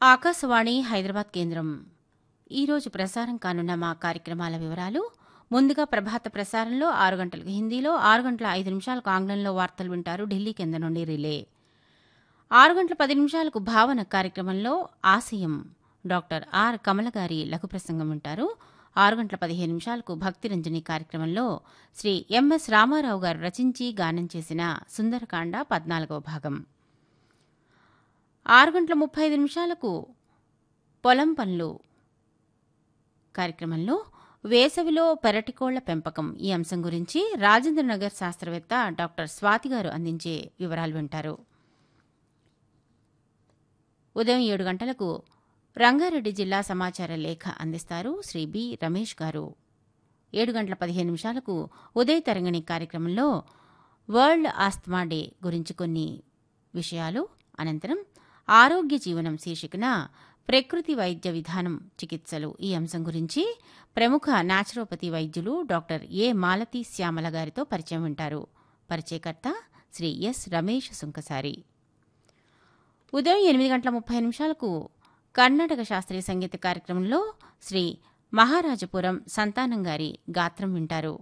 ఆకాశవాణి హైదరాబాద్ కేంద్రం ఈరోజు ప్రసారం కానున్న మా కార్యక్రమాల వివరాలు ముందుగా ప్రభాత ప్రసారంలో ఆరు గంటలకు హిందీలో ఆరు గంటల ఐదు నిమిషాలకు ఆంగ్లంలో వార్తలు వింటారు ఢిల్లీ కేంద్రం నుండి రిలే ఆరు గంటల పది నిమిషాలకు భావన కార్యక్రమంలో ఆశయం డాక్టర్ ఆర్ కమల గారి లఘు ప్రసంగం వింటారు ఆరు గంటల పదిహేను నిమిషాలకు భక్తిరంజని కార్యక్రమంలో శ్రీ ఎంఎస్ రామారావు గారు రచించి గానం చేసిన సుందరకాండ పద్నాలుగవ భాగం ఆరు గంటల ముప్పై ఐదు నిమిషాలకు పొలం పనులు కార్యక్రమంలో వేసవిలో పెరటికోళ్ల పెంపకం ఈ అంశం గురించి రాజేంద్రనగర్ శాస్త్రవేత్త డాక్టర్ స్వాతి గారు అందించే వివరాలు వింటారు ఉదయం ఏడు గంటలకు రంగారెడ్డి జిల్లా సమాచార లేఖ అందిస్తారు శ్రీ బి రమేష్ గారు ఏడు గంటల పదిహేను నిమిషాలకు ఉదయ తరంగిణి కార్యక్రమంలో వరల్డ్ ఆస్తమా డే గురించి కొన్ని విషయాలు అనంతరం ఆరోగ్య జీవనం శీర్షికన ప్రకృతి వైద్య విధానం చికిత్సలు ఈ అంశం గురించి ప్రముఖ నాచురోపతి వైద్యులు డాక్టర్ ఏ మాలతి శ్యామల గారితో పరిచయం వింటారు పరిచయకర్త శ్రీ ఎస్ రమేష్ సుంకసారి ఉదయం ఎనిమిది గంటల ముప్పై నిమిషాలకు కర్ణాటక శాస్త్రీయ సంగీత కార్యక్రమంలో శ్రీ మహారాజపురం సంతానం గారి గాత్రం వింటారు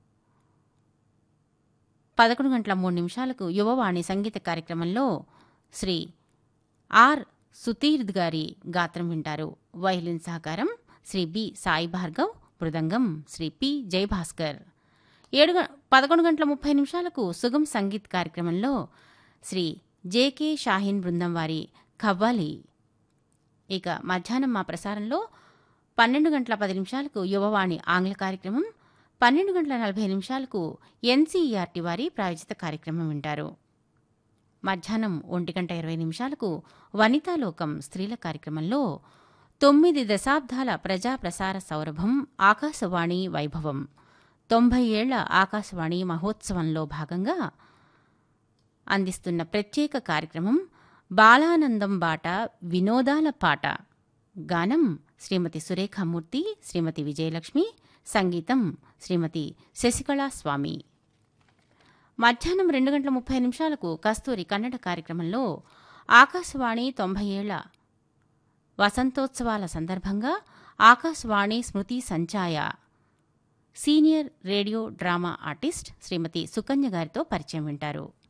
పదకొండు గంటల మూడు నిమిషాలకు యువవాణి సంగీత కార్యక్రమంలో శ్రీ ఆర్ సుతీర్ద్ గారి గాత్రం వింటారు వైలిన్ సహకారం శ్రీ బి సాయి భార్గవ్ మృదంగం శ్రీ పి జయభాస్కర్ ఏడు గ- పదకొండు గంటల ముప్పై నిమిషాలకు సుగం సంగీత్ కార్యక్రమంలో శ్రీ జేకే షాహీన్ బృందం వారి ఖవ్వాలి ఇక మధ్యాహ్నం మా ప్రసారంలో పన్నెండు గంటల పది నిమిషాలకు యువవాణి ఆంగ్ల కార్యక్రమం పన్నెండు గంటల నలభై నిమిషాలకు ఎన్సీఈఆర్టీ వారి ప్రాయోజిత కార్యక్రమం వింటారు మధ్యాహ్నం ఒంటి గంట ఇరవై నిమిషాలకు వనితాలోకం స్త్రీల కార్యక్రమంలో తొమ్మిది దశాబ్దాల ప్రజా ప్రసార సౌరభం ఆకాశవాణి వైభవం తొంభై ఏళ్ల ఆకాశవాణి మహోత్సవంలో భాగంగా అందిస్తున్న ప్రత్యేక కార్యక్రమం బాలానందం బాట వినోదాల పాట గానం శ్రీమతి సురేఖామూర్తి శ్రీమతి విజయలక్ష్మి సంగీతం శ్రీమతి శశికళా స్వామి మధ్యాహ్నం రెండు గంటల ముప్పై నిమిషాలకు కస్తూరి కన్నడ కార్యక్రమంలో ఆకాశవాణి తొంభై ఏళ్ల వసంతోత్సవాల సందర్భంగా ఆకాశవాణి స్మృతి సంచాయ senior radio drama artist Shrimati Sukanya గారితో పరిచయం వింటారు